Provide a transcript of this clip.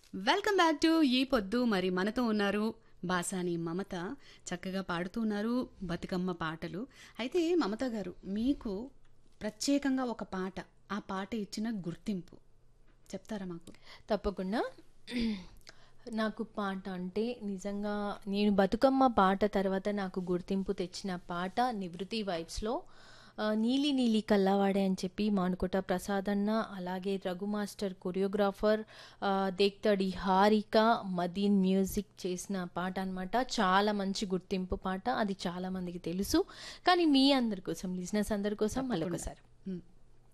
welcome back to ఈ పొద్దు మరి మనతో ఉన్నారు బాసాని మమత చక్కగా పాడుతూ ఉన్నారు బతుకమ్మ పాటలు అయితే మమత గారు మీకు ప్రత్యేకంగా ఒక పాట ఆ పాట ఇచ్చిన గుర్తింపు చెప్తారా మాకు తప్పకుండా నాకు పాట అంటే నిజంగా నేను బతుకమ్మ పాట తర్వాత నాకు గుర్తింపు తెచ్చిన పాట నివృత్తి వైబ్స్లో ఆ, నీలి నీలి కల్లవాడే అని చెప్పి మానుకోట ప్రసాద్ అన్న అలాగే రఘు మాస్టర్ కొరియోగ్రాఫర్ ఆ, దేక్తడి హారిక మదీన్ మ్యూజిక్ చేసిన పాట అనమాట చాలా మంచి గుర్తింపు పాట అది చాలా మందికి తెలుసు కానీ మీ అందరి కోసం లిజినెస్ అందరి కోసం మళ్ళొకసారి మ్,